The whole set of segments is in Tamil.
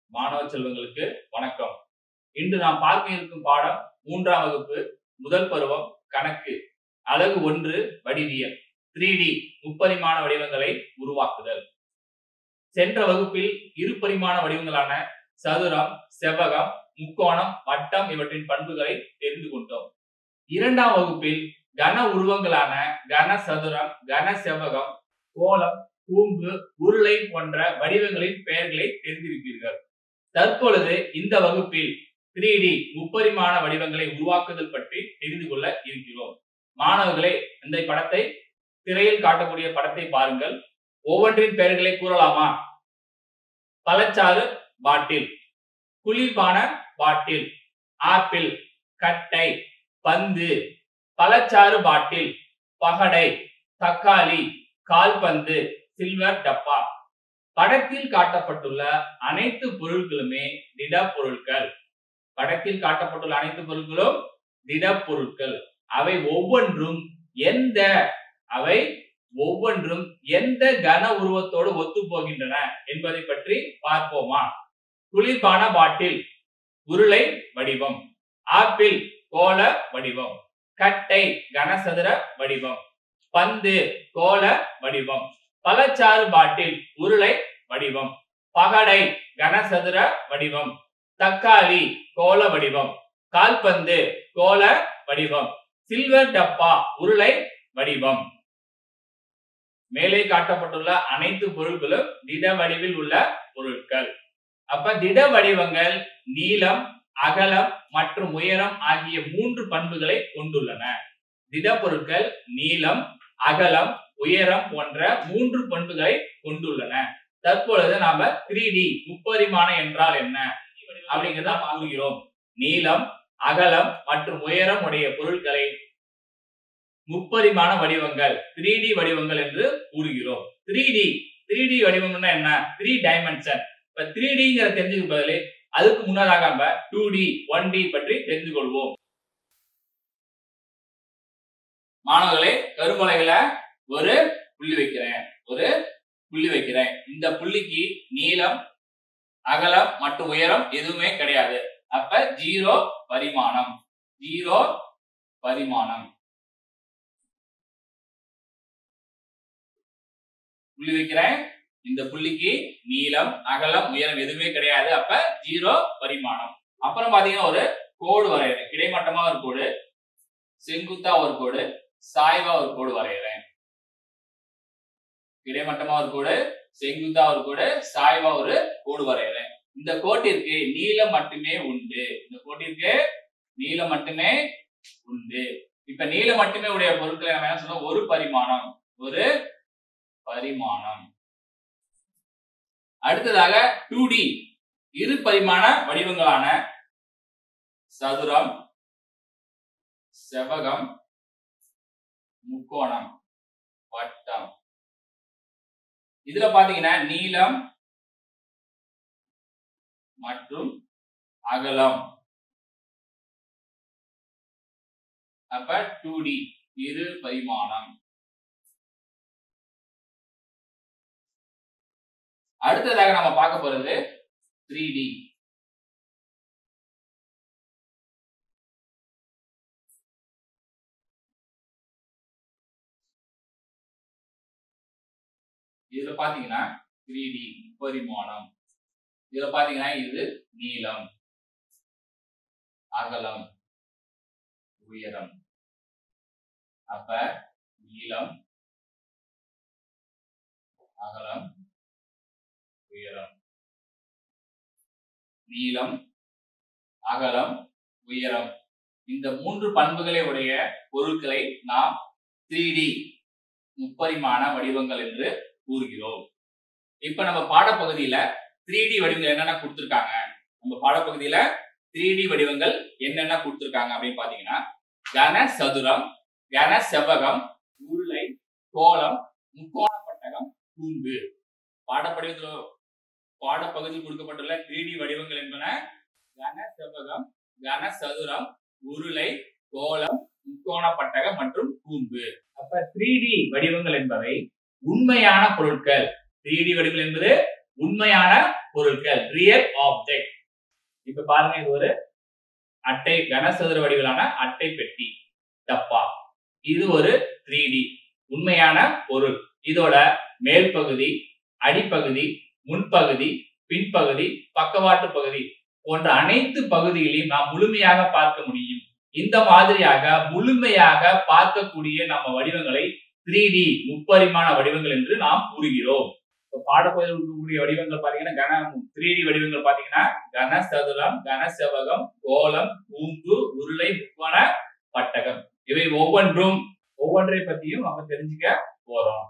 மாணவ செல்வங்களுக்கு வணக்கம் இன்று நாம் பார்க்க இருக்கும் பாடம் மூன்றாம் வகுப்பு முதல் பருவம் கணக்கு அலகு ஒன்று வடிவியல் த்ரீ டி முப்பரிமாண வடிவங்களை உருவாக்குதல் சென்ற வகுப்பில் இரு பரிமாண வடிவங்களான சதுரம் செவ்வகம் முக்கோணம் வட்டம் இவற்றின் பண்புகளை தெரிந்து கொண்டோம் இரண்டாம் வகுப்பில் கன உருவங்களான கன சதுரம் கன செவ்வகம் கோலம் கூம்பு உருளை போன்ற வடிவங்களின் பெயர்களை தெரிந்திருப்பீர்கள் தற்பொழுது இந்த வகுப்பில் த்ரீ டி முப்பரிமாண வடிவங்களை உருவாக்குதல் பற்றி தெரிந்து கொள்ள இருக்கிறோம் மாணவர்களே இந்த படத்தை திரையில் காட்டக்கூடிய படத்தை பாருங்கள் ஒவ்வொன்றின் பெயர்களை கூறலாமா பழச்சாறு பாட்டில் குளிர்பான பாட்டில் ஆப்பிள் கட்டை பந்து பழச்சாறு பாட்டில் பகடை தக்காளி கால்பந்து சில்வர் டப்பா படத்தில் காட்டப்பட்டுள்ள அனைத்து பொருட்களுமே திட பொருட்கள் படத்தில் காட்டப்பட்டுள்ள அனைத்து பொருட்களும் திட பொருட்கள் அவை ஒவ்வொன்றும் எந்த அவை ஒவ்வொன்றும் எந்த கன உருவத்தோடு ஒத்து போகின்றன என்பதை பற்றி பார்ப்போமா குளிர்பான பாட்டில் உருளை வடிவம் ஆப்பிள் கோள வடிவம் கட்டை கனசதுர வடிவம் பந்து கோள வடிவம் பழச்சாறு பாட்டில் உருளை வடிவம் பகடை கனசதுர வடிவம் தக்காளி கோள வடிவம் கால்பந்து கோள வடிவம் சில்வர் டப்பா உருளை வடிவம் மேலே காட்டப்பட்டுள்ள அனைத்து பொருட்களும் திட வடிவில் உள்ள பொருட்கள் அப்ப திட வடிவங்கள் நீளம் அகலம் மற்றும் உயரம் ஆகிய மூன்று பண்புகளை கொண்டுள்ளன திட பொருட்கள் நீளம் அகலம் உயரம் போன்ற மூன்று பண்புகளை கொண்டுள்ளன தற்பொழுது நாம த்ரீ டி முப்பரிமாண என்றால் என்ன அப்படிங்கிறத பார்க்கிறோம் நீளம் அகலம் மற்றும் உயரம் உடைய பொருட்களை முப்பரிமாண வடிவங்கள் த்ரீ டி வடிவங்கள் என்று கூறுகிறோம் த்ரீ டி த்ரீ டி வடிவம்னா என்ன த்ரீ டைமென்ஷன் இப்ப த்ரீ டிங்கிற தெரிஞ்சுக்க பதிலு அதுக்கு முன்னதாக நம்ம டூ டி ஒன் டி பற்றி தெரிந்து கொள்வோம் மாணவர்களே கருமலைகளை ஒரு புள்ளி வைக்கிறேன் ஒரு புள்ளி வைக்கிறேன் இந்த புள்ளிக்கு நீளம் அகலம் மற்றும் உயரம் எதுவுமே கிடையாது அப்ப ஜீரோ பரிமாணம் ஜீரோ பரிமாணம் புள்ளி வைக்கிறேன் இந்த புள்ளிக்கு நீளம் அகலம் உயரம் எதுவுமே கிடையாது அப்ப ஜீரோ பரிமாணம் அப்புறம் பாத்தீங்கன்னா ஒரு கோடு வரைகிறேன் கிடைமட்டமா ஒரு கோடு செங்குத்தா ஒரு கோடு சாய்வா ஒரு கோடு வரைகிறேன் கிடைமட்டமா ஒரு கோடு செங்குத்தா ஒரு கோடு சாய்வா ஒரு கோடு வரைகிறேன் இந்த கோட்டிற்கு நீளம் மட்டுமே உண்டு இந்த கோட்டிற்கு நீளம் மட்டுமே உண்டு இப்ப நீளம் மட்டுமே உடைய பொருட்களை நம்ம என்ன சொல்றோம் ஒரு பரிமாணம் ஒரு பரிமாணம் அடுத்ததாக டூ டி இரு பரிமாண வடிவங்களான சதுரம் செவ்வகம் முக்கோணம் வட்டம் இதுல பாத்தீங்கன்னா நீளம் மற்றும் அகலம் அப்ப டூ டி இரு பரிமாணம் அடுத்ததாக நம்ம பார்க்க போறது த்ரீ டி இதுல பாத்தீங்கன்னா த்ரீ டி பரிமாணம் இதுல பாத்தீங்கன்னா இது நீளம் அகலம் உயரம் அப்ப நீளம் அகலம் உயரம் நீளம் அகலம் உயரம் இந்த மூன்று பண்புகளை உடைய பொருட்களை நாம் த்ரீ டி முப்பரிமாண வடிவங்கள் என்று கூறுகிறோம் இப்ப நம்ம பாடப்பகுதியில த்ரீ டி வடிவங்கள் என்னென்ன கொடுத்திருக்காங்க நம்ம பாடப்பகுதியில த்ரீ டி வடிவங்கள் என்னென்ன கொடுத்திருக்காங்க அப்படின்னு பாத்தீங்கன்னா கன சதுரம் கன செவ்வகம் உருளை கோலம் முக்கோண பட்டகம் கூம்பு பாடப்படிவத்தில் பாடப்பகுதியில் கொடுக்கப்பட்டுள்ள த்ரீ டி வடிவங்கள் என்பன கன செவ்வகம் கன சதுரம் உருளை கோலம் முக்கோண பட்டகம் மற்றும் கூம்பு அப்ப த்ரீ டி வடிவங்கள் என்பவை உண்மையான பொருட்கள் த்ரீ டி வடிவங்கள் என்பது உண்மையான பொருட்கள் ரியல் ஆப்ஜெக்ட் இப்ப பாருங்க இது ஒரு அட்டை கனசதுர வடிவிலான அட்டை பெட்டி டப்பா இது ஒரு த்ரீ டி உண்மையான பொருள் இதோட மேல் பகுதி அடிப்பகுதி முன்பகுதி பின்பகுதி பக்கவாட்டு பகுதி போன்ற அனைத்து பகுதிகளையும் நாம் முழுமையாக பார்க்க முடியும் இந்த மாதிரியாக முழுமையாக பார்க்கக்கூடிய நம்ம வடிவங்களை த்ரீ டி முப்பரிமாண வடிவங்கள் என்று நாம் கூறுகிறோம் இப்போ பாடப்பகுதியில் இருக்கக்கூடிய வடிவங்கள் பாத்தீங்கன்னா கன த்ரீ டி வடிவங்கள் பாத்தீங்கன்னா கன சதுரம் கன செவகம் கோலம் கூம்பு உருளை முக்கோண பட்டகம் இவை ஒவ்வொன்றும் ஒவ்வொன்றை பத்தியும் நம்ம தெரிஞ்சுக்க போறோம்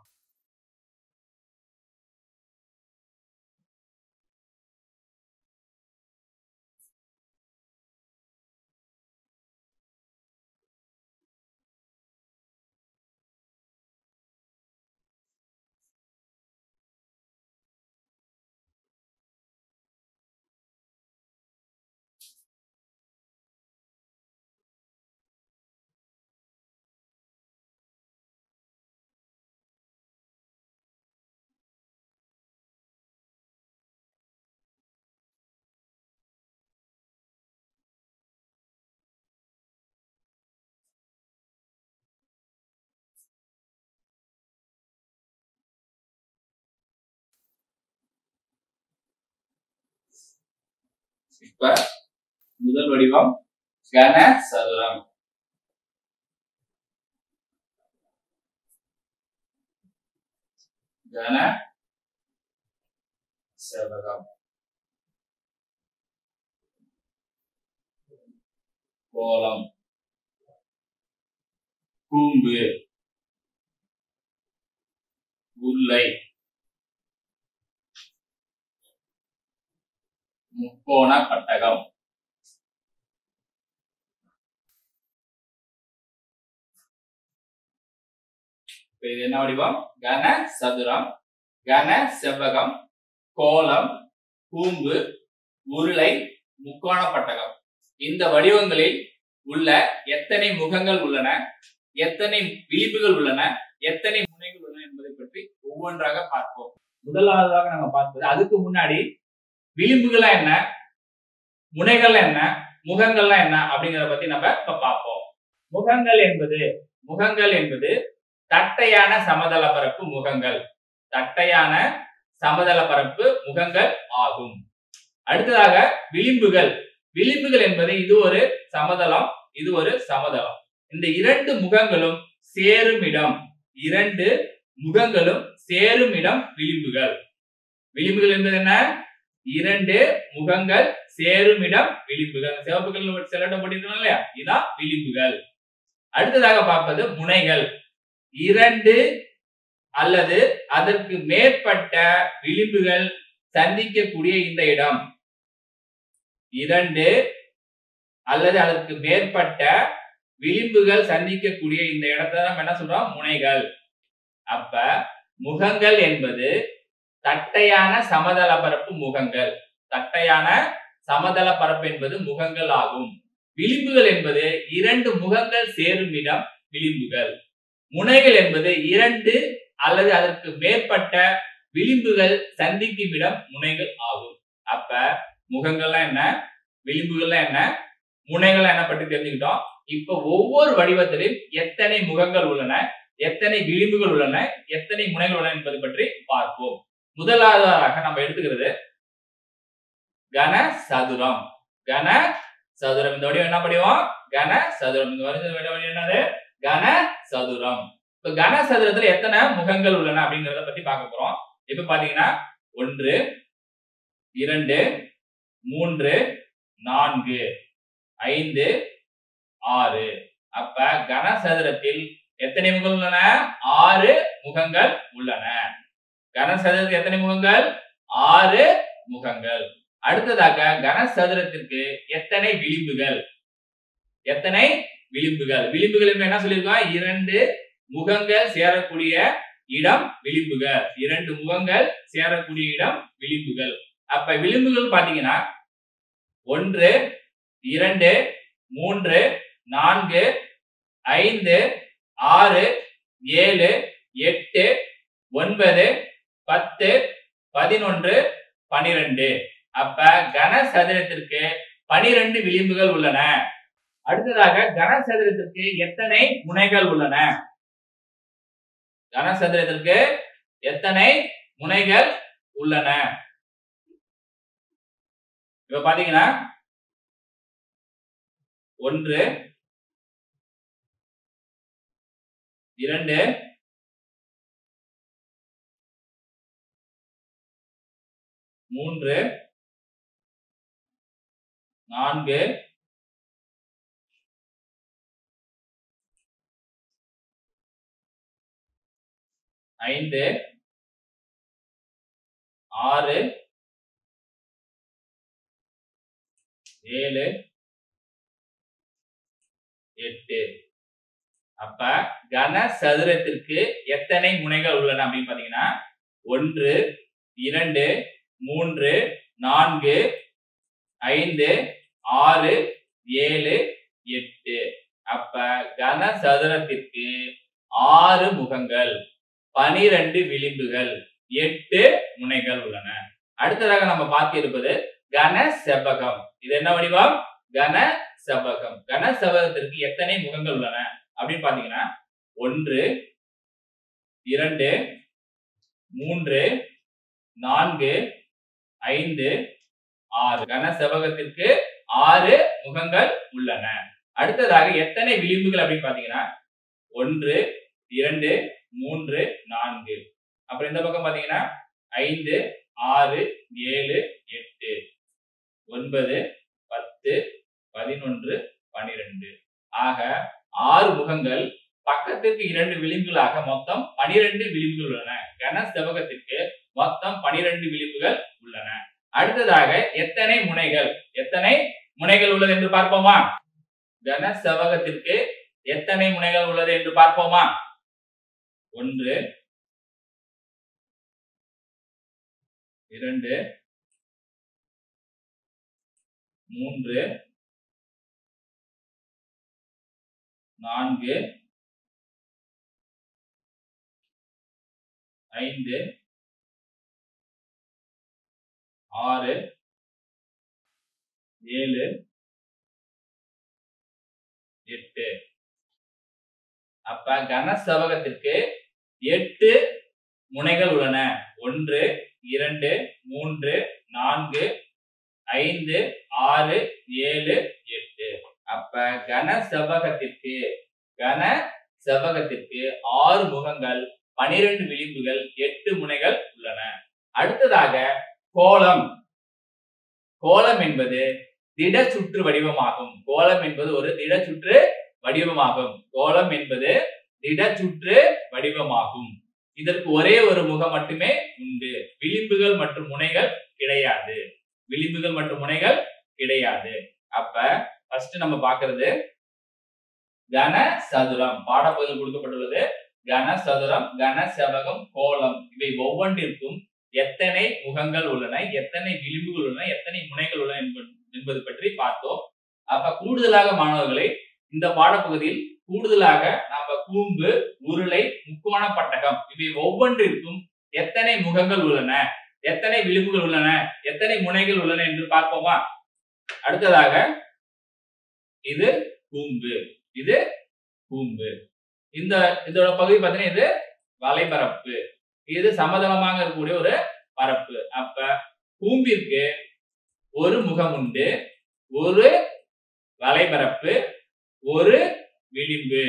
இப்ப முதல் வடிவம் கன சதுரம் கன செவகம் கோலம் கூம்பு உருளை முக்கோண பட்டகம் இப்ப இது என்ன வடிவம் கன சதுரம் கன செவ்வகம் கோலம் கூம்பு உருளை முக்கோண பட்டகம் இந்த வடிவங்களில் உள்ள எத்தனை முகங்கள் உள்ளன எத்தனை விளிம்புகள் உள்ளன எத்தனை முனைகள் உள்ளன என்பதை பற்றி ஒவ்வொன்றாக பார்ப்போம் முதலாவதாக நம்ம பார்ப்பது அதுக்கு முன்னாடி விளிம்புகள்லாம் என்ன முனைகள்லாம் என்ன முகங்கள்லாம் என்ன அப்படிங்கறத பத்தி நம்ம இப்ப பார்ப்போம் முகங்கள் என்பது முகங்கள் என்பது தட்டையான சமதள பரப்பு முகங்கள் தட்டையான சமதள பரப்பு முகங்கள் ஆகும் அடுத்ததாக விளிம்புகள் விளிம்புகள் என்பது இது ஒரு சமதளம் இது ஒரு சமதளம் இந்த இரண்டு முகங்களும் சேரும் இடம் இரண்டு முகங்களும் சேரும் இடம் விளிம்புகள் விளிம்புகள் என்பது என்ன இரண்டு முகங்கள் சேரும் இடம் விளிம்புகள் சிவப்புகள் செல்லப்பட்டிருக்கோம் இல்லையா இதான் விளிம்புகள் அடுத்ததாக பார்ப்பது முனைகள் இரண்டு அல்லது அதற்கு மேற்பட்ட விளிம்புகள் சந்திக்கக்கூடிய இந்த இடம் இரண்டு அல்லது அதற்கு மேற்பட்ட விளிம்புகள் சந்திக்கக்கூடிய இந்த இடத்தை நம்ம என்ன சொல்றோம் முனைகள் அப்ப முகங்கள் என்பது தட்டையான சமதள பரப்பு முகங்கள் தட்டையான சமதள பரப்பு என்பது முகங்கள் ஆகும் விளிம்புகள் என்பது இரண்டு முகங்கள் சேரும் இடம் விளிம்புகள் முனைகள் என்பது இரண்டு அல்லது அதற்கு மேற்பட்ட விளிம்புகள் சந்திக்கும் இடம் முனைகள் ஆகும் அப்ப முகங்கள்லாம் என்ன விளிம்புகள்லாம் என்ன முனைகள் என்ன பற்றி தெரிஞ்சுக்கிட்டோம் இப்ப ஒவ்வொரு வடிவத்திலும் எத்தனை முகங்கள் உள்ளன எத்தனை விளிம்புகள் உள்ளன எத்தனை முனைகள் உள்ளன என்பது பற்றி பார்ப்போம் முதலாவதாக நம்ம எடுத்துக்கிறது கன சதுரம் கன சதுரம் இந்த வடிவம் என்ன படிவோம் கன சதுரம் இந்த வடிவம் என்னது கன சதுரம் இப்ப கன சதுரத்துல எத்தனை முகங்கள் உள்ளன அப்படிங்கறத பத்தி பார்க்க போறோம் இப்ப பாத்தீங்கன்னா ஒன்று இரண்டு மூன்று நான்கு ஐந்து ஆறு அப்ப கனசதுரத்தில் எத்தனை முகங்கள் உள்ளன ஆறு முகங்கள் உள்ளன கனசதுரத்தில் எத்தனை முகங்கள் ஆறு முகங்கள் அடுத்ததாக கனசதுரத்திற்கு எத்தனை விளிம்புகள் எத்தனை விளிம்புகள் விளிம்புகள் என்ன சொல்லியிருக்கோம் இரண்டு முகங்கள் சேரக்கூடிய இடம் விளிம்புகள் இரண்டு முகங்கள் சேரக்கூடிய இடம் விளிம்புகள் அப்ப விளிம்புகள் பாத்தீங்கன்னா ஒன்று இரண்டு மூன்று நான்கு ஐந்து ஆறு ஏழு எட்டு ஒன்பது பத்து பதினொன்று பனிரெண்டு அப்ப கனசதுரத்திற்கு பனிரெண்டு விளிம்புகள் உள்ளன அடுத்ததாக கனசதுரத்திற்கு எத்தனை முனைகள் உள்ளன கனசதுரத்திற்கு எத்தனை முனைகள் உள்ளன இப்ப பாத்தீங்கன்னா ஒன்று இரண்டு மூன்று நான்கு ஐந்து ஆறு ஏழு எட்டு அப்ப கனசதுரத்திற்கு எத்தனை முனைகள் உள்ளன அப்படின்னு பாத்தீங்கன்னா ஒன்று இரண்டு மூன்று நான்கு ஐந்து ஆறு ஏழு எட்டு அப்ப கனசதுரத்திற்கு ஆறு முகங்கள் பனிரெண்டு விளிம்புகள் எட்டு முனைகள் உள்ளன அடுத்ததாக நம்ம பார்க்க இருப்பது கன செவ்வகம் இது என்ன வடிவம் கன செவ்வகம் கன செவ்வகத்திற்கு எத்தனை முகங்கள் உள்ளன அப்படின்னு பாத்தீங்கன்னா ஒன்று இரண்டு மூன்று நான்கு ஐந்து ஆறு கன செவ்வகத்திற்கு ஆறு முகங்கள் உள்ளன அடுத்ததாக எத்தனை விளிம்புகள் அப்படின்னு பாத்தீங்கன்னா ஒன்று இரண்டு மூன்று நான்கு அப்புறம் இந்த பக்கம் பாத்தீங்கன்னா ஐந்து ஆறு ஏழு எட்டு ஒன்பது பத்து பதினொன்று பனிரெண்டு ஆக ஆறு முகங்கள் பக்கத்திற்கு இரண்டு விளிம்புகளாக மொத்தம் பனிரெண்டு விளிம்புகள் உள்ளன கன செவ்வகத்திற்கு மொத்தம் பனிரெண்டு விளிம்புகள் உள்ளன அடுத்ததாக எத்தனை முனைகள் எத்தனை முனைகள் உள்ளது என்று பார்ப்போமா கன செவ்வகத்திற்கு எத்தனை முனைகள் உள்ளது என்று பார்ப்போமா ஒன்று இரண்டு மூன்று நான்கு ஐந்து ஆறு ஏழு எட்டு அப்ப கனசவகத்திற்கு எட்டு முனைகள் உள்ளன ஒன்று இரண்டு மூன்று நான்கு ஐந்து ஆறு ஏழு எட்டு அப்ப கன செவ்வகத்திற்கு கன செவ்வகத்திற்கு ஆறு முகங்கள் பனிரெண்டு விளிம்புகள் எட்டு முனைகள் உள்ளன அடுத்ததாக கோலம் கோலம் என்பது திட சுற்று வடிவமாகும் கோலம் என்பது ஒரு திட சுற்று வடிவமாகும் கோலம் என்பது திட சுற்று வடிவமாகும் இதற்கு ஒரே ஒரு முகம் மட்டுமே உண்டு விளிம்புகள் மற்றும் முனைகள் கிடையாது விளிம்புகள் மற்றும் முனைகள் கிடையாது அப்ப ஃபர்ஸ்ட் நம்ம பாக்குறது கன சதுரம் பாடப்பகுதியில் கொடுக்கப்பட்டுள்ளது கன சதுரம் கன செவகம் கோலம் இவை ஒவ்வொன்றிற்கும் எத்தனை முகங்கள் உள்ளன எத்தனை விளிம்புகள் உள்ளன எத்தனை முனைகள் உள்ளன என்பது- என்பது பற்றி பார்த்தோம் அப்ப கூடுதலாக மாணவர்களை இந்த பாடப்பகுதியில் கூடுதலாக நம்ம கூம்பு உருளை முக்கோண பட்டகம் இவை ஒவ்வொன்றிற்கும் எத்தனை முகங்கள் உள்ளன எத்தனை விளிம்புகள் உள்ளன எத்தனை முனைகள் உள்ளன என்று பார்ப்போமா அடுத்ததாக இது கூம்பு இது கூம்பு இந்த இதோட பகுதி பார்த்தீங்கன்னா இது வலைபரப்பு இது சமதளமாக இருக்கக்கூடிய ஒரு பரப்பு அப்ப கூம்பிற்கு ஒரு முகம் உண்டு ஒரு வலைபரப்பு ஒரு விளிம்பு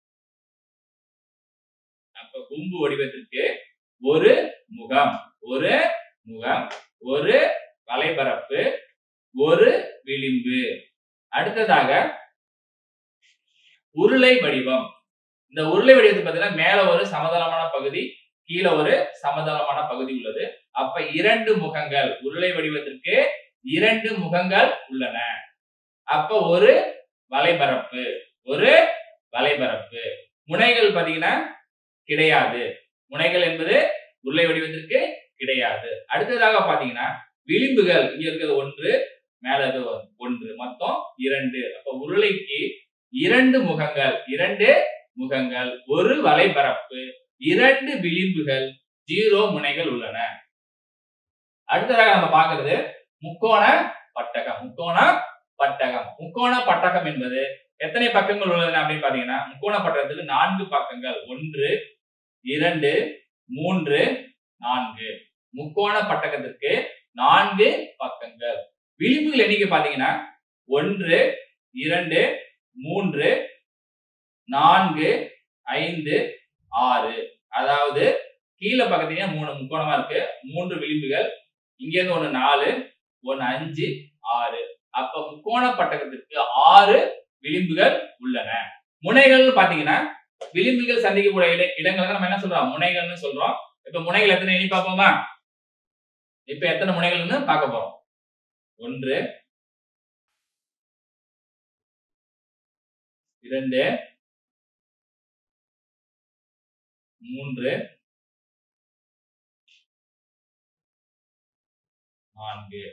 அப்ப கூம்பு வடிவத்திற்கு ஒரு முகம் ஒரு முகம் ஒரு வலைபரப்பு ஒரு விளிம்பு அடுத்ததாக உருளை வடிவம் இந்த உருளை வடிவத்துக்கு பார்த்தீங்கன்னா மேல ஒரு சமதளமான பகுதி கீழே ஒரு சமதளமான பகுதி உள்ளது அப்ப இரண்டு முகங்கள் உருளை வடிவத்திற்கு இரண்டு முகங்கள் உள்ளன அப்ப ஒரு வலைபரப்பு ஒரு வலைபரப்பு முனைகள் பாத்தீங்கன்னா கிடையாது முனைகள் என்பது உருளை வடிவத்திற்கு கிடையாது அடுத்ததாக பாத்தீங்கன்னா விளிம்புகள் இங்க இருக்கிறது ஒன்று மேல இருக்கிறது ஒன்று மொத்தம் இரண்டு அப்ப உருளைக்கு இரண்டு முகங்கள் இரண்டு முகங்கள் ஒரு வலைபரப்பு இரண்டு விளிம்புகள் ஜீரோ முனைகள் உள்ளன அடுத்ததாக நம்ம பார்க்கிறது முக்கோண பட்டகம் முக்கோண பட்டகம் முக்கோண பட்டகம் என்பது எத்தனை பக்கங்கள் உள்ளன அப்படின்னு பாத்தீங்கன்னா முக்கோண பட்டகத்துக்கு நான்கு பக்கங்கள் ஒன்று இரண்டு மூன்று நான்கு முக்கோண பட்டகத்திற்கு நான்கு பக்கங்கள் விளிம்புகள் எண்ணிக்கை பாத்தீங்கன்னா ஒன்று இரண்டு மூன்று நான்கு ஐந்து ஆறு அதாவது கீழே பக்கத்தீங்கன்னா மூணு முக்கோணமா இருக்கு மூன்று விளிம்புகள் இங்க இருந்து ஒண்ணு நாலு ஒன்னு அஞ்சு ஆறு அப்ப முக்கோண பட்டகத்திற்கு ஆறு விளிம்புகள் உள்ளன முனைகள் பாத்தீங்கன்னா விளிம்புகள் சந்திக்கக்கூடிய இட இடங்களுக்கு நம்ம என்ன சொல்றோம் முனைகள்னு சொல்றோம் இப்ப முனைகள் எத்தனை எண்ணி பார்ப்போமா இப்ப எத்தனை முனைகள்னு பார்க்க போறோம் ஒன்று இரண்டு மூன்று நான்கு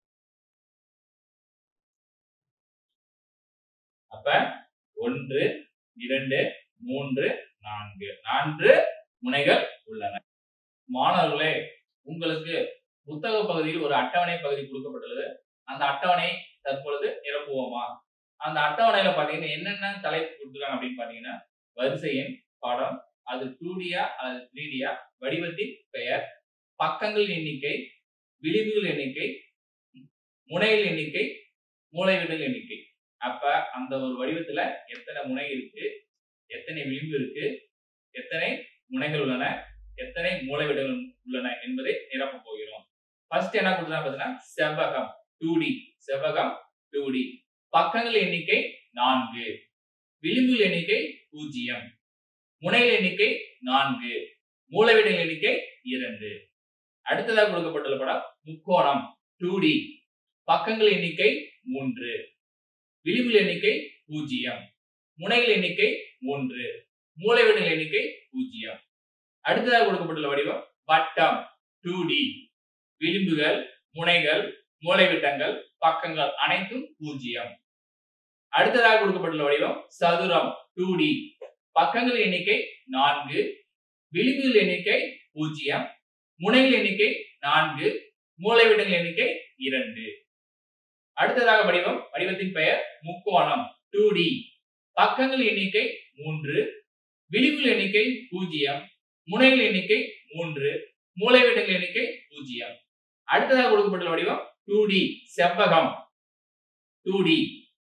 அப்ப ஒன்று இரண்டு மூன்று நான்கு நான்கு முனைகள் உள்ளன மாணவர்களே உங்களுக்கு புத்தக பகுதியில் ஒரு அட்டவணை பகுதி கொடுக்கப்பட்டுள்ளது அந்த அட்டவணை தற்பொழுது நிரப்புவோமா அந்த அட்டவணையில பாத்தீங்கன்னா என்னென்ன தலைப்பு கொடுத்துருக்காங்க அப்படின்னு பாத்தீங்கன்னா வரிசை எண் படம் அது டூ டியா அல்லது த்ரீ டியா வடிவத்தின் பெயர் பக்கங்கள் எண்ணிக்கை விளிம்புகள் எண்ணிக்கை முனைகள் எண்ணிக்கை மூளைவிடல் எண்ணிக்கை அப்ப அந்த ஒரு வடிவத்துல எத்தனை முனை இருக்கு எத்தனை விளிம்பு இருக்கு எத்தனை முனைகள் உள்ளன எத்தனை மூளைவிடங்கள் உள்ளன என்பதை நிரப்ப போகிறோம் ஃபர்ஸ்ட் என்ன கொடுத்தா பாத்தீங்கன்னா செவ்வகம் டூ டி செவ்வகம் டூ டி பக்கங்கள் எண்ணிக்கை நான்கு விளிம்புகள் எண்ணிக்கை பூஜ்ஜியம் முனைகள் எண்ணிக்கை நான்கு மூளைவிடல் எண்ணிக்கை இரண்டு அடுத்ததாக கொடுக்கப்பட்டுள்ள படம் முக்கோணம் டூ டி பக்கங்கள் எண்ணிக்கை மூன்று விளிம்புகள் எண்ணிக்கை பூஜ்ஜியம் முனைகள் எண்ணிக்கை மூன்று மூளைவிடல் எண்ணிக்கை பூஜ்ஜியம் அடுத்ததாக கொடுக்கப்பட்டுள்ள வடிவம் வட்டம் டூ டி விளிம்புகள் முனைகள் மூளைவிட்டங்கள் பக்கங்கள் அனைத்தும் பூஜ்ஜியம் அடுத்ததாக கொடுக்கப்பட்டுள்ள வடிவம் சதுரம் டூ டி பக்கங்கள் எண்ணிக்கை நான்கு விளிம்புகள் எண்ணிக்கை பூஜ்ஜியம் முனைகள் எண்ணிக்கை நான்கு மூளைவிடங்கள் எண்ணிக்கை இரண்டு அடுத்ததாக வடிவம் வடிவத்தின் பெயர் முக்கோணம் டூ டி பக்கங்கள் எண்ணிக்கை மூன்று விளிம்புகள் எண்ணிக்கை பூஜ்ஜியம் முனைகள் எண்ணிக்கை மூன்று மூளைவிடங்கள் எண்ணிக்கை பூஜ்ஜியம் அடுத்ததாக கொடுக்கப்பட்டுள்ள வடிவம் டூ டி செவ்வகம் டூ டி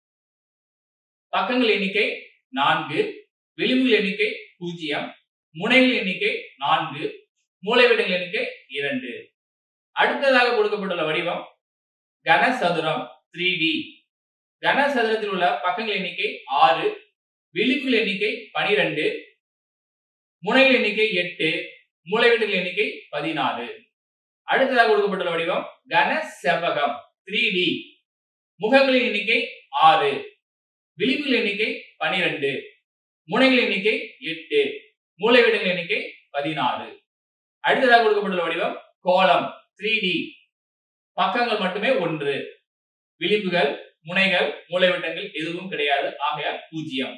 பக்கங்கள் எண்ணிக்கை நான்கு விளிம்புகள் எண்ணிக்கை பூஜ்ஜியம் முனைகள் எண்ணிக்கை நான்கு மூளைவிடங்கள் எண்ணிக்கை இரண்டு அடுத்ததாக கொடுக்கப்பட்டுள்ள வடிவம் கனசதுரம் த்ரீ டி கனசதுரத்தில் உள்ள பக்கங்கள் எண்ணிக்கை ஆறு விளிம்புகள் எண்ணிக்கை பனிரெண்டு முனைகள் எண்ணிக்கை எட்டு மூளைவிடங்கள் எண்ணிக்கை பதினாறு அடுத்ததாக கொடுக்கப்பட்டுள்ள வடிவம் கன செவ்வகம் த்ரீ டி முகங்களின் எண்ணிக்கை ஆறு விளிம்புகள் எண்ணிக்கை பனிரெண்டு முனைகள் எண்ணிக்கை எட்டு மூளைவிடங்கள் எண்ணிக்கை பதினாறு அடுத்ததாக கொடுக்கப்பட்டுள்ள வடிவம் கோலம் த்ரீ டி பக்கங்கள் மட்டுமே ஒன்று விளிம்புகள் முனைகள் மூளைவிட்டங்கள் எதுவும் கிடையாது ஆகையால் பூஜ்ஜியம்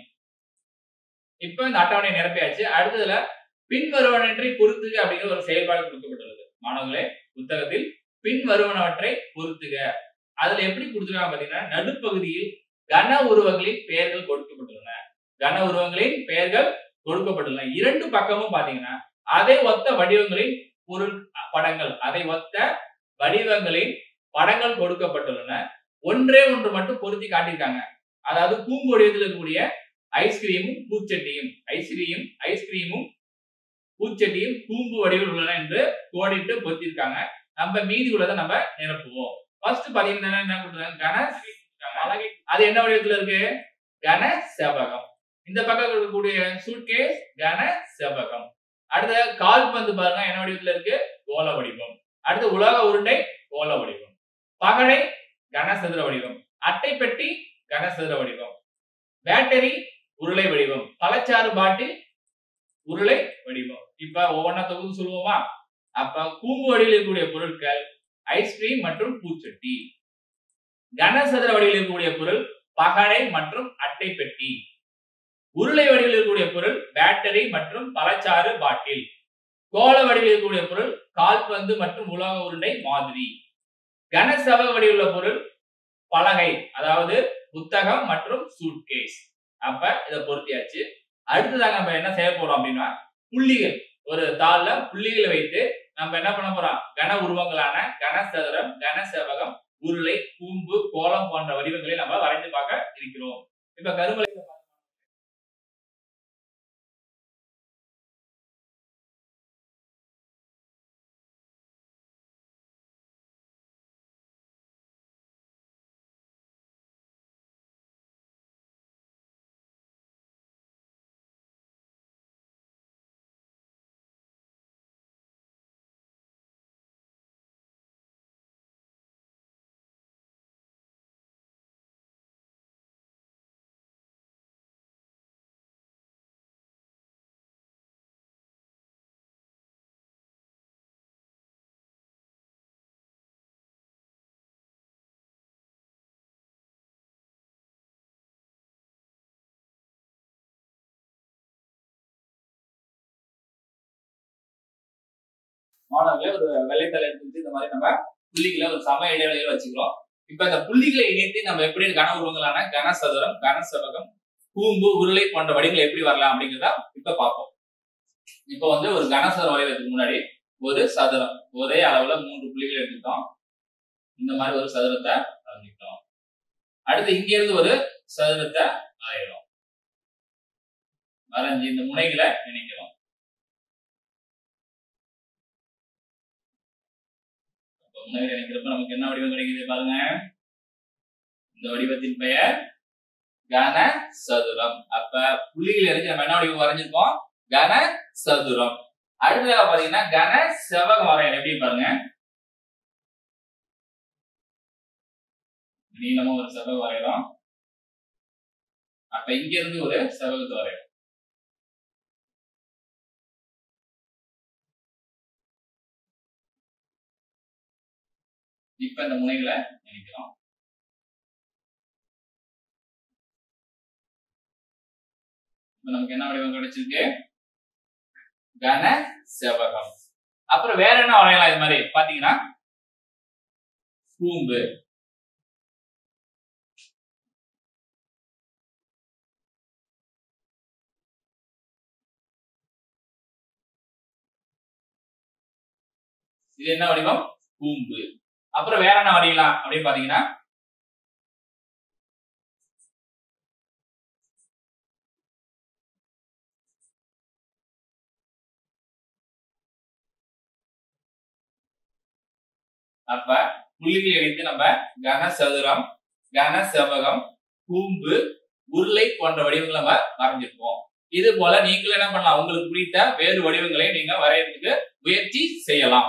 இப்ப இந்த அட்டவணை நிரப்பியாச்சு அடுத்ததுல பின்வருவனவற்றை பொறுத்துக அப்படிங்கிற ஒரு செயல்பாடு கொடுக்கப்பட்டுள்ளது மாணவர்களே புத்தகத்தில் பின்வருவனவற்றை பொறுத்துக அதுல எப்படி கொடுத்துருக்காங்க பாத்தீங்கன்னா நடுப்பகுதியில் கன உருவங்களின் பெயர்கள் கொடுக்கப்பட்டுள்ளன கன உருவங்களின் பெயர்கள் கொடுக்கப்பட்டுள்ளன இரண்டு பக்கமும் பாத்தீங்கன்னா அதை ஒத்த வடிவங்களின் பொருள் படங்கள் அதை ஒத்த வடிவங்களின் படங்கள் கொடுக்கப்பட்டுள்ளன ஒன்றே ஒன்று மட்டும் பொருத்தி காட்டியிருக்காங்க அதாவது கூம்பு வடிவத்தில் இருக்கக்கூடிய ஐஸ்கிரீமும் பூச்சட்டியும் ஐஸ்கிரீம் ஐஸ்கிரீமும் பூச்சட்டியும் கூம்பு வடிவில் உள்ளன என்று கோடிட்டு பொருத்திருக்காங்க நம்ம மீதி உள்ளதை நம்ம நிரப்புவோம் ஃபர்ஸ்ட் பாத்தீங்கன்னா என்ன கொடுத்துருக்காங்க கன அது என்ன வடிவத்துல இருக்கு கன செவகம் இந்த பக்கம் இருக்கக்கூடிய சூட்கேஸ் கன செவகம் அடுத்த கால்பந்து பாருங்க என்ன வடிவத்துல இருக்கு கோல வடிவம் அடுத்து உலக உருண்டை கோல வடிவம் பகடை கனசதுர வடிவம் அட்டை பெட்டி கனசதுர வடிவம் பேட்டரி உருளை வடிவம் பழச்சாறு பாட்டில் உருளை வடிவம் இப்ப ஒவ்வொன்றா தொகுத்து சொல்லுவோமா அப்ப கூம்பு வடிவில் இருக்கக்கூடிய பொருட்கள் ஐஸ்கிரீம் மற்றும் பூச்சட்டி கனசதுர வடிவில் இருக்கக்கூடிய பொருள் பகடை மற்றும் அட்டை பெட்டி உருளை வடிவில் இருக்கக்கூடிய பொருள் பேட்டரி மற்றும் பழச்சாறு பாட்டில் கோள வடிவில் இருக்கக்கூடிய பொருள் கால்பந்து மற்றும் உலோக உருண்டை மாதிரி கனசெவக வடிவுள்ள பொருள் பலகை அதாவது புத்தகம் மற்றும் சூட்கேஸ் அப்ப இதை பொருத்தியாச்சு அடுத்ததாக நம்ம என்ன செய்ய போறோம் அப்படின்னா புள்ளிகள் ஒரு தாள்ல புள்ளிகளை வைத்து நம்ம என்ன பண்ண போறோம் கன உருவங்களான கனசதுரம் கனசெவகம் உருளை கூம்பு கோலம் போன்ற வடிவங்களை நம்ம வரைந்து பார்க்க இருக்கிறோம் இப்ப கருமலை மாணவர்களே ஒரு வெள்ளைத்தலை எடுத்து இந்த மாதிரி நம்ம புள்ளிகளை ஒரு சம இடைவெளியில் வச்சுக்கிறோம் இப்ப இந்த புள்ளிகளை இணைத்து நம்ம எப்படி கன உருவங்களான கனசதுரம் கனசெவகம் கூம்பு உருளை போன்ற வடிவங்கள் எப்படி வரலாம் அப்படிங்கிறத இப்ப பார்ப்போம் இப்ப வந்து ஒரு கனசதுரம் வரைவதற்கு முன்னாடி ஒரு சதுரம் ஒரே அளவுல மூன்று புள்ளிகள் எடுத்துட்டோம் இந்த மாதிரி ஒரு சதுரத்தை வரைஞ்சிட்டோம் அடுத்து இங்க இருந்து ஒரு சதுரத்தை வரைகிறோம் வரைஞ்சி இந்த முனைகளை இணைக்கிறோம் முன்னாடி நினைக்கிறப்ப நமக்கு என்ன வடிவம் கிடைக்குது பாருங்க இந்த வடிவத்தின் பெயர் கன சதுரம் அப்ப புள்ளிகள் இருந்து நம்ம என்ன வடிவம் வரைஞ்சிருக்கோம் கன சதுரம் அடுத்ததாக பாத்தீங்கன்னா கன செவகம் வரையணும் எப்படி பாருங்க நீளமா ஒரு செவகம் வரைகிறோம் அப்ப இங்க இருந்து ஒரு செவகத்தை வரையணும் இப்ப இந்த முனைகளை இணைக்கிறோம் இப்ப நமக்கு என்ன வடிவம் கிடைச்சிருக்கு கன செவகம் அப்புறம் வேற என்ன வரையலாம் இது மாதிரி பாத்தீங்கன்னா கூம்பு இது என்ன வடிவம் கூம்பு அப்புறம் வேற என்ன வரையலாம் அப்படின்னு பாத்தீங்கன்னா அப்ப புள்ளிகள் இணைத்து நம்ம கனசதுரம் கனசெவகம் கூம்பு உருளை போன்ற வடிவங்களை நம்ம வரைஞ்சிருப்போம் இது போல நீங்களும் என்ன பண்ணலாம் உங்களுக்கு பிடித்த வேறு வடிவங்களை நீங்க வரையறதுக்கு முயற்சி செய்யலாம்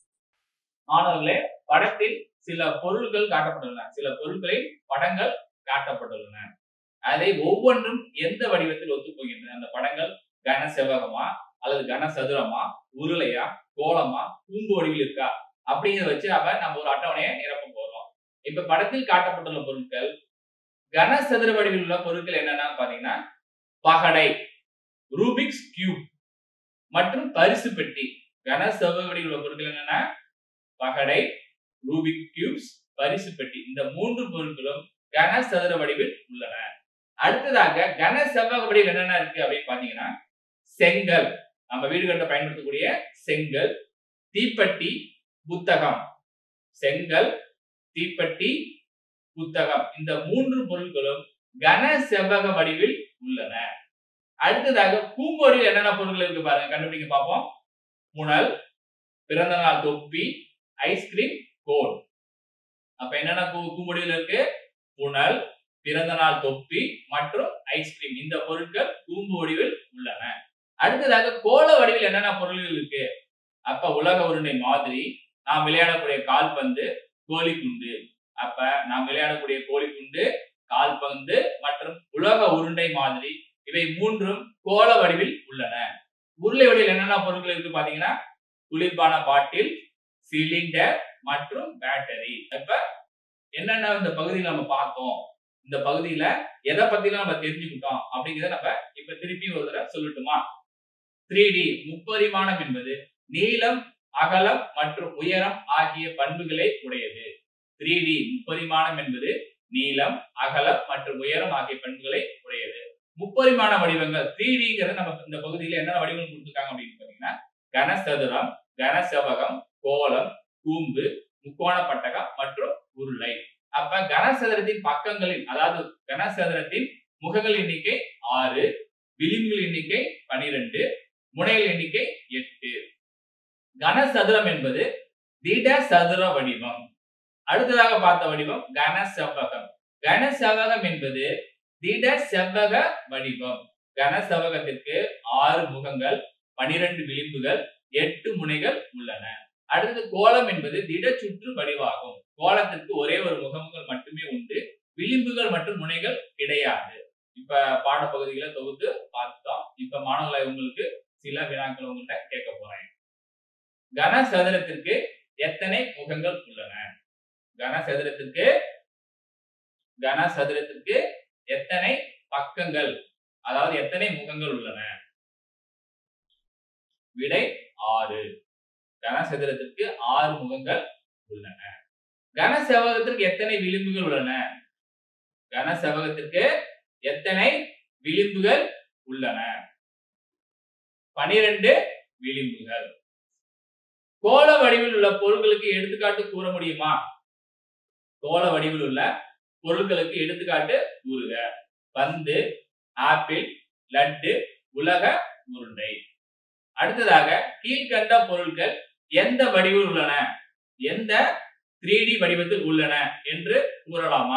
மாணவர்களே படத்தில் சில பொருள்கள் காட்டப்பட்டுள்ளன சில பொருட்களின் படங்கள் காட்டப்பட்டுள்ளன அதை ஒவ்வொன்றும் எந்த வடிவத்தில் ஒத்துப்போகின்றன அந்த படங்கள் கன செவ்வகமா அல்லது கன சதுரமா உருளையா கோலமா கூம்பு வடிவில் இருக்கா அப்படிங்கிறத வச்சு அவ நம்ம ஒரு அட்டவணையை நிரப்ப போறோம் இப்ப படத்தில் காட்டப்பட்டுள்ள பொருட்கள் கனசதுர வடிவில் உள்ள பொருட்கள் என்னன்னா பாத்தீங்கன்னா பகடை ரூபிக்ஸ் கியூப் மற்றும் பரிசு பெட்டி கனசெவ்வக வடிவில் உள்ள பொருட்கள் என்னன்னா பகடை ரூபிக் கியூப்ஸ் பரிசு பெட்டி இந்த மூன்று பொருட்களும் கனசதுர வடிவில் உள்ளன அடுத்ததாக கன செவ்வக வடிவில் என்னென்ன இருக்கு அப்படின்னு பாத்தீங்கன்னா செங்கல் நம்ம வீடு கட்ட பயன்படுத்தக்கூடிய செங்கல் தீப்பெட்டி புத்தகம் செங்கல் தீப்பெட்டி புத்தகம் இந்த மூன்று பொருட்களும் கன செவ்வக வடிவில் உள்ளன அடுத்ததாக கூம்பு வடிவில் என்னென்ன பொருட்கள் இருக்கு பாருங்க கண்டுபிடிக்க பார்ப்போம் புனல் பிறந்த நாள் தொப்பி ஐஸ்கிரீம் கோன் அப்ப என்னென்ன கூம்பு வடிவில் இருக்கு புனல் பிறந்த நாள் தொப்பி மற்றும் ஐஸ்கிரீம் இந்த பொருட்கள் கூம்பு வடிவில் உள்ளன அடுத்ததாக கோல வடிவில் என்னென்ன பொருள்கள் இருக்கு அப்ப உலக உருண்டை மாதிரி நாம் விளையாடக்கூடிய கால்பந்து கோழிக்குண்டு அப்ப நாம் விளையாடக்கூடிய கோழிக்குண்டு கால்பந்து மற்றும் உலக உருண்டை மாதிரி இவை மூன்றும் கோல வடிவில் உள்ளன உருளை வடிவில் என்னென்ன பொருட்கள் இருக்கு பாத்தீங்கன்னா குளிர்பான பாட்டில் சிலிண்டர் மற்றும் பேட்டரி இப்ப என்னென்ன இந்த பகுதியில் நம்ம பார்த்தோம் இந்த பகுதியில எதை பத்திலாம் நம்ம தெரிஞ்சுக்கிட்டோம் அப்படிங்கிறத நம்ம இப்ப திருப்பி ஒரு தடவை சொல்லட்டுமா த்ரீ டி முப்பரிமாணம் என்பது நீளம் அகலம் மற்றும் உயரம் ஆகிய பண்புகளை உடையது த்ரீ டி முப்பரிமாணம் என்பது நீளம் அகலம் மற்றும் உயரம் ஆகிய பண்புகளை உடையது முப்பரிமாண வடிவங்கள் த்ரீ டிங்கிறது நமக்கு இந்த பகுதியில என்னென்ன வடிவங்கள் கொடுத்துருக்காங்க அப்படின்னு பாத்தீங்கன்னா கனசதுரம் கனசெவகம் கோலம் கூம்பு முக்கோண பட்டகம் மற்றும் உருளை அப்ப கனசதுரத்தின் பக்கங்களின் அதாவது கனசதுரத்தின் முகங்கள் எண்ணிக்கை ஆறு விளிம்புகள் எண்ணிக்கை பனிரெண்டு முனைகள் எண்ணிக்கை எட்டு கனசதுரம் என்பது திட சதுர வடிவம் அடுத்ததாக பார்த்த வடிவம் கனசெவ்வகம் கனசெவ்வகம் என்பது திட செவ்வக வடிவம் கனசெவ்வகத்திற்கு ஆறு முகங்கள் பனிரெண்டு விளிம்புகள் எட்டு முனைகள் உள்ளன அடுத்தது கோலம் என்பது திட சுற்று வடிவாகும் கோலத்திற்கு ஒரே ஒரு முகங்கள் மட்டுமே உண்டு விளிம்புகள் மற்றும் முனைகள் கிடையாது இப்ப பாடப்பகுதிகளை தொகுத்து பார்த்தோம் இப்ப மாணவர்களை உங்களுக்கு சில வினாக்கள் உங்கள்கிட்ட கேட்க போறேன் கனசதுரத்திற்கு எத்தனை முகங்கள் உள்ளன கனசதுரத்திற்கு கனசதுரத்திற்கு எத்தனை பக்கங்கள் அதாவது எத்தனை முகங்கள் உள்ளன விடை ஆறு கனசதுரத்திற்கு ஆறு முகங்கள் உள்ளன கனசெவகத்திற்கு எத்தனை விளிம்புகள் உள்ளன கனசெவகத்திற்கு எத்தனை விளிம்புகள் உள்ளன பனிரெண்டு விளிம்புகள் கோள வடிவில் உள்ள பொருட்களுக்கு எடுத்துக்காட்டு கூற முடியுமா கோள வடிவில் உள்ள பொருட்களுக்கு எடுத்துக்காட்டு கூறுக பந்து ஆப்பிள் லட்டு உலக உருண்டை அடுத்ததாக கீழ்கண்ட பொருட்கள் எந்த வடிவில் உள்ளன எந்த த்ரீ டி வடிவத்தில் உள்ளன என்று கூறலாமா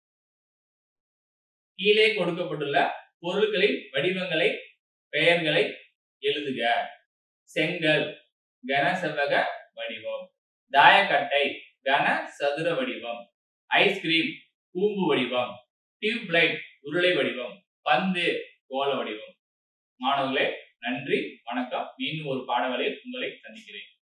கீழே கொடுக்கப்பட்டுள்ள பொருட்களின் வடிவங்களை பெயர்களை எழுதுக செங்கல் கன செவ்வக வடிவம் தாயக்கட்டை கன சதுர வடிவம் ஐஸ்கிரீம் கூம்பு வடிவம் டியூப் லைட் உருளை வடிவம் பந்து கோள வடிவம் மாணவர்களே நன்றி வணக்கம் மீண்டும் ஒரு பாடவரையில் உங்களை சந்திக்கிறேன்